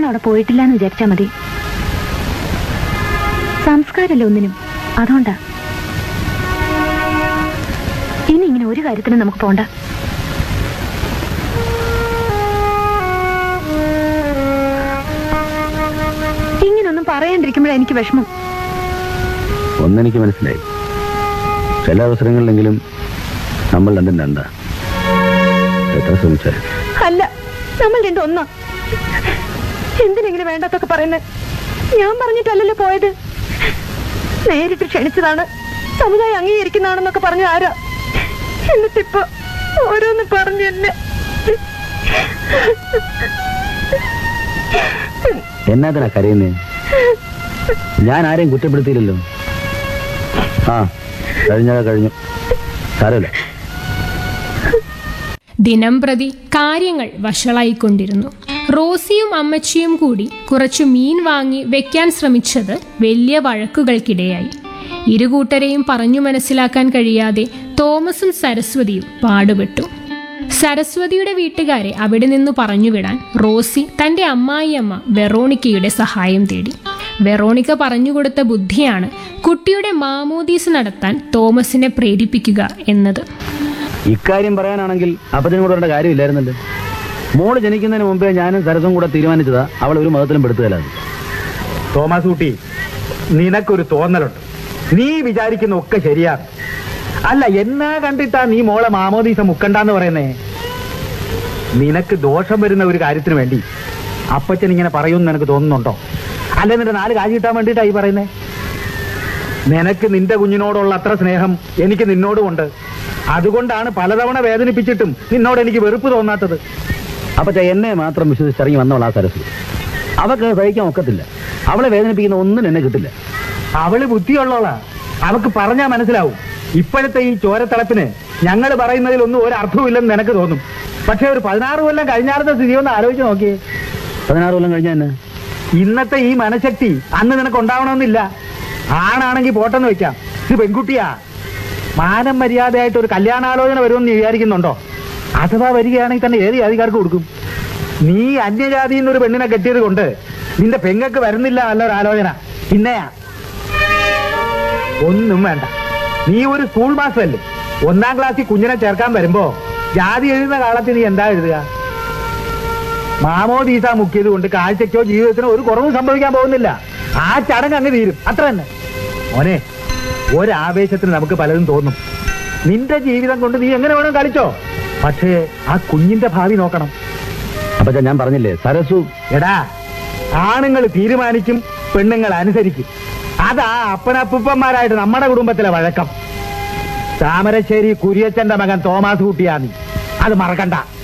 അവിടെ പോയിട്ടില്ല എന്ന് വിചാരിച്ചാ മതി സംസ്കാരമല്ല ഒന്നിനും അതുകൊണ്ടാ ഇനി ഇങ്ങനെ ഒരു കാര്യത്തിനും നമുക്ക് പോണ്ട ഇങ്ങനൊന്നും പറയാണ്ടിരിക്കുമ്പോഴാ എനിക്ക് വിഷമം ഒന്നെനിക്ക് മനസ്സിലായി ചില അവസരങ്ങളിലെങ്കിലും നമ്മൾ രണ്ടും രണ്ടാ എത്ര ശ്രമിച്ചാലും അല്ല നമ്മൾ രണ്ടും ഒന്നാ എന്തിനെങ്കിലും വേണ്ടാത്തൊക്കെ പറയുന്നത് ഞാൻ പറഞ്ഞിട്ടല്ലല്ലോ പോയത് നേരിട്ട് ക്ഷണിച്ചതാണ് സമുദായം അംഗീകരിക്കുന്നതാണെന്നൊക്കെ പറഞ്ഞ ആരാ എന്നിട്ടിപ്പോ ഓരോന്ന് പറഞ്ഞു എന്നെ എന്നാത്തിനാ കരയുന്നേ ഞാൻ ആരെയും കുറ്റപ്പെടുത്തിയില്ലല്ലോ ആ കഴിഞ്ഞതാ കഴിഞ്ഞു സാരമില്ല ദിനം പ്രതി കാര്യങ്ങൾ വഷളായിക്കൊണ്ടിരുന്നു റോസിയും അമ്മച്ചിയും കൂടി കുറച്ചു മീൻ വാങ്ങി വെക്കാൻ ശ്രമിച്ചത് വലിയ വഴക്കുകൾക്കിടയായി ഇരുകൂട്ടരെയും പറഞ്ഞു മനസ്സിലാക്കാൻ കഴിയാതെ തോമസും സരസ്വതിയും പാടുപെട്ടു സരസ്വതിയുടെ വീട്ടുകാരെ അവിടെ നിന്ന് പറഞ്ഞുവിടാൻ റോസി തന്റെ അമ്മായിയമ്മ വെറോണിക്കയുടെ സഹായം തേടി വെറോണിക്ക പറഞ്ഞുകൊടുത്ത ബുദ്ധിയാണ് കുട്ടിയുടെ മാമോദീസ് നടത്താൻ തോമസിനെ പ്രേരിപ്പിക്കുക എന്നത് ഇക്കാര്യം പറയാനാണെങ്കിൽ അപ്പച്ചനും കൂടെ വരേണ്ട കാര്യമില്ലായിരുന്നല്ലോ മോള് ജനിക്കുന്നതിന് മുമ്പേ ഞാനും സരസും കൂടെ തീരുമാനിച്ചതാ അവൾ ഒരു മതത്തിലും പെടുത്തുകയല്ലാതെ തോമസ് കുട്ടി നിനക്കൊരു തോന്നലുണ്ട് നീ വിചാരിക്കുന്ന ഒക്കെ ശരിയാണ് അല്ല എന്നാ കണ്ടിട്ടാ നീ മോളെ മാമോദീസ മുക്കണ്ടെന്ന് പറയുന്നേ നിനക്ക് ദോഷം വരുന്ന ഒരു കാര്യത്തിന് വേണ്ടി അപ്പച്ചൻ ഇങ്ങനെ പറയുമെന്ന് നിനക്ക് തോന്നുന്നുണ്ടോ അല്ല നിന്റെ നാല് കാശ് കിട്ടാൻ വേണ്ടിയിട്ടാ ഈ പറയുന്നേ നിനക്ക് നിന്റെ കുഞ്ഞിനോടുള്ള അത്ര സ്നേഹം എനിക്ക് നിന്നോടുമുണ്ട് അതുകൊണ്ടാണ് പലതവണ വേദനിപ്പിച്ചിട്ടും നിന്നോട് എനിക്ക് വെറുപ്പ് തോന്നാത്തത് അപ്പച്ച എന്നെ മാത്രം വിശ്വസിച്ചിറങ്ങി വന്നവൾ ആ സരസ്വതി അവക്ക് സഹിക്കാൻ ഒക്കത്തില്ല അവളെ വേദനിപ്പിക്കുന്ന ഒന്നും എന്നെ കിട്ടില്ല അവള് ബുദ്ധിയുള്ളോളാ അവക്ക് പറഞ്ഞാ മനസ്സിലാവും ഇപ്പോഴത്തെ ഈ ചോരത്തിളപ്പിന് ഞങ്ങൾ പറയുന്നതിലൊന്നും ഒരു അർത്ഥവുമില്ലെന്ന് നിനക്ക് തോന്നും പക്ഷെ ഒരു പതിനാറ് കൊല്ലം കഴിഞ്ഞാലത്തെ സ്ഥിതി ഒന്ന് ആലോചിച്ച് നോക്കിയേ പതിനാറ് കൊല്ലം കഴിഞ്ഞ തന്നെ ഇന്നത്തെ ഈ മനഃശക്തി അന്ന് നിനക്ക് ഉണ്ടാവണമെന്നില്ല ആണാണെങ്കിൽ പോട്ടെന്ന് വെക്കാം ഇത് പെൺകുട്ടിയാ മാനം മര്യാദയായിട്ട് ഒരു കല്യാണാലോചന വരുമെന്ന് നീ വിചാരിക്കുന്നുണ്ടോ അഥവാ വരികയാണെങ്കിൽ തന്നെ ഏത് ജാതിക്കാർക്ക് കൊടുക്കും നീ അന്യജാതിയിൽ നിന്നൊരു പെണ്ണിനെ കെട്ടിയത് കൊണ്ട് നിന്റെ പെങ്ങക്ക് വരുന്നില്ല നല്ലൊരു ആലോചന പിന്നെയാ ഒന്നും വേണ്ട നീ ഒരു സ്കൂൾ മാസ്റ്റർ അല്ലേ ഒന്നാം ക്ലാസ്സിൽ കുഞ്ഞിനെ ചേർക്കാൻ വരുമ്പോ ജാതി എഴുതുന്ന കാലത്ത് നീ എന്താ എഴുതുക മാമോദീസ മുക്കിയത് കൊണ്ട് കാഴ്ചയ്ക്കോ ജീവിതത്തിനോ ഒരു കുറവും സംഭവിക്കാൻ പോകുന്നില്ല ആ ചടങ്ങ് അങ്ങ് തീരും അത്ര തന്നെ മോനെ ഒരാവേശത്തിന് നമുക്ക് പലതും തോന്നും നിന്റെ ജീവിതം കൊണ്ട് നീ എങ്ങനെ വേണം കളിച്ചോ പക്ഷേ ആ കുഞ്ഞിന്റെ ഭാവി നോക്കണം അപ്പച്ച ഞാൻ പറഞ്ഞില്ലേ സരസു എടാ ആണുങ്ങൾ തീരുമാനിക്കും പെണ്ണുങ്ങൾ അനുസരിക്കും അതാ അപ്പനപ്പൂപ്പന്മാരായിട്ട് നമ്മുടെ കുടുംബത്തിലെ വഴക്കം താമരശ്ശേരി കുര്യച്ചന്റെ മകൻ തോമാസ് കുട്ടിയാ നീ അത് മറക്കണ്ട